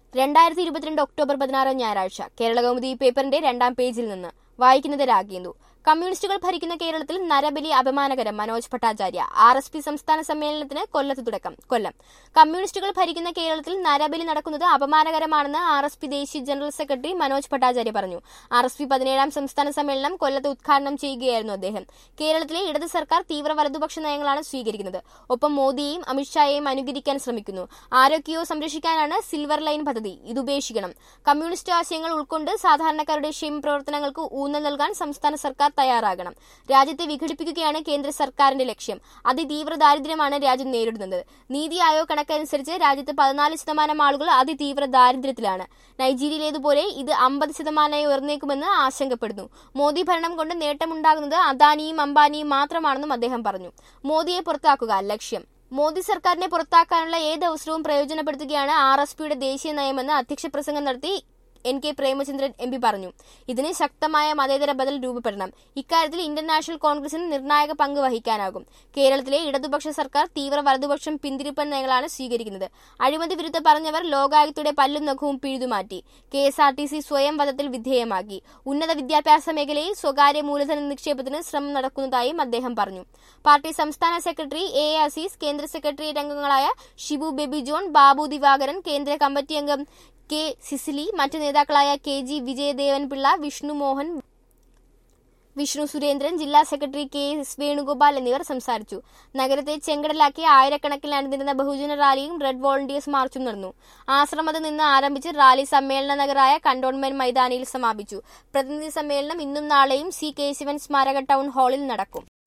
രണ്ടായിരത്തി ഇരുപത്തിരണ്ട് ഒക്ടോബർ പതിനാറ് ഞായറാഴ്ച കേരള കൗമുദി പേപ്പറിന്റെ രണ്ടാം പേജിൽ നിന്ന് വായിക്കുന്നത് രാഗേന്ദു കമ്മ്യൂണിസ്റ്റുകൾ ഭരിക്കുന്ന കേരളത്തിൽ നരബലി അപമാനകരം Manoj Bhattacharya R S P സംസ്ഥാന സമ്മേളനത്തിന് കൊല്ലത്ത് തുടക്കം കൊല്ലം കമ്മ്യൂണിസ്റ്റുകൾ ഭരിക്കുന്ന കേരളത്തിൽ നരബലി നടക്കുന്നത് അപമാനകരമാണെന്ന് ആർ എസ് പി ദേശീയ ജനറൽ സെക്രട്ടറി മനോജ് ഭട്ടാചാര്യ പറഞ്ഞു ആർ എസ് പി പതിനേഴാം സംസ്ഥാന സമ്മേളനം കൊല്ലത്ത് ഉദ്ഘാടനം ചെയ്യുകയായിരുന്നു അദ്ദേഹം കേരളത്തിലെ ഇടത് സർക്കാർ തീവ്ര വലതുപക്ഷ നയങ്ങളാണ് സ്വീകരിക്കുന്നത് ഒപ്പം മോദിയെയും അമിത്ഷായെയും അനുകരിക്കാൻ ശ്രമിക്കുന്നു ആരോഗ്യയോ സംരക്ഷിക്കാനാണ് സിൽവർ ലൈൻ പദ്ധതി ഇത് ഉപേക്ഷിക്കണം കമ്മ്യൂണിസ്റ്റ് ആശയങ്ങൾ ഉൾക്കൊണ്ട് സാധാരണക്കാരുടെ ക്ഷേമ പ്രവർത്തനങ്ങൾക്ക് ഊന്നൽ നൽകാൻ സംസ്ഥാന സർക്കാർ തയ്യാറാകണം രാജ്യത്തെ വിഘടിപ്പിക്കുകയാണ് കേന്ദ്ര സർക്കാരിന്റെ ലക്ഷ്യം അതിതീവ്ര ദാരിദ്ര്യമാണ് രാജ്യം നേരിടുന്നത് നീതി ആയോഗ് കണക്കനുസരിച്ച് രാജ്യത്ത് പതിനാല് ശതമാനം ആളുകൾ അതിതീവ്ര ദാരിദ്ര്യത്തിലാണ് നൈജീരിയയിലേതുപോലെ ഇത് അമ്പത് ശതമാനമായി ഉയർന്നേക്കുമെന്ന് ആശങ്കപ്പെടുന്നു മോദി ഭരണം കൊണ്ട് നേട്ടമുണ്ടാകുന്നത് അദാനിയും അംബാനിയും മാത്രമാണെന്നും അദ്ദേഹം പറഞ്ഞു മോദിയെ പുറത്താക്കുക ലക്ഷ്യം മോദി സർക്കാരിനെ പുറത്താക്കാനുള്ള ഏത് അവസരവും പ്രയോജനപ്പെടുത്തുകയാണ് ആർ എസ് പിയുടെ ദേശീയ നയമെന്ന് അധ്യക്ഷ പ്രസംഗം നടത്തി N K Premachandran M P പറഞ്ഞു ഇതിന് ശക്തമായ മതേതര ബദൽ രൂപപ്പെടണം ഇക്കാര്യത്തിൽ ഇന്ത്യൻ നാഷണൽ കോൺഗ്രസിന് നിർണായക പങ്ക് വഹിക്കാനാകും കേരളത്തിലെ ഇടതുപക്ഷ സർക്കാർ തീവ്ര വലതുപക്ഷം പിന്തിരിപ്പൻ നയങ്ങളാണ് സ്വീകരിക്കുന്നത് അഴിമതി വിരുദ്ധ പറഞ്ഞവർ ലോകായുക്തയുടെ പല്ലും നഖവും പിഴുതുമാറ്റി K S R T C സ്വയം വധത്തിൽ വിധേയമാക്കി ഉന്നത വിദ്യാഭ്യാസ മേഖലയിൽ സ്വകാര്യ മൂലധന നിക്ഷേപത്തിന് ശ്രമം നടക്കുന്നതായും അദ്ദേഹം പറഞ്ഞു പാർട്ടി സംസ്ഥാന സെക്രട്ടറി എ എ അസീസ് കേന്ദ്ര സെക്രട്ടേറിയറ്റ് അംഗങ്ങളായ ഷിബു ബേബി ജോൺ ബാബു ദിവാകരൻ കേന്ദ്ര കമ്മിറ്റി അംഗം കെ സിസിലി മറ്റ് നേതാക്കളായ കെ ജി വിജയദേവൻ പിള്ള വിഷ്ണു മോഹൻ വിഷ്ണു സുരേന്ദ്രൻ ജില്ലാ സെക്രട്ടറി കെ എസ് വേണുഗോപാൽ എന്നിവർ സംസാരിച്ചു നഗരത്തെ ചെങ്കടലാക്കി ആയിരക്കണക്കിന് അണിനിരുന്ന ബഹുജന റാലിയും റെഡ് വോളണ്ടിയേഴ്സ് മാർച്ചും നടന്നു ആശ്രമത്തിൽ നിന്ന് ആരംഭിച്ച് റാലി സമ്മേളന നഗരായ കണ്ടോൺമെന്റ് മൈതാനിയിൽ സമാപിച്ചു പ്രതിനിധി സമ്മേളനം ഇന്നും നാളെയും സി കേശവൻ സ്മാരക ടൗൺ ഹാളിൽ നടക്കും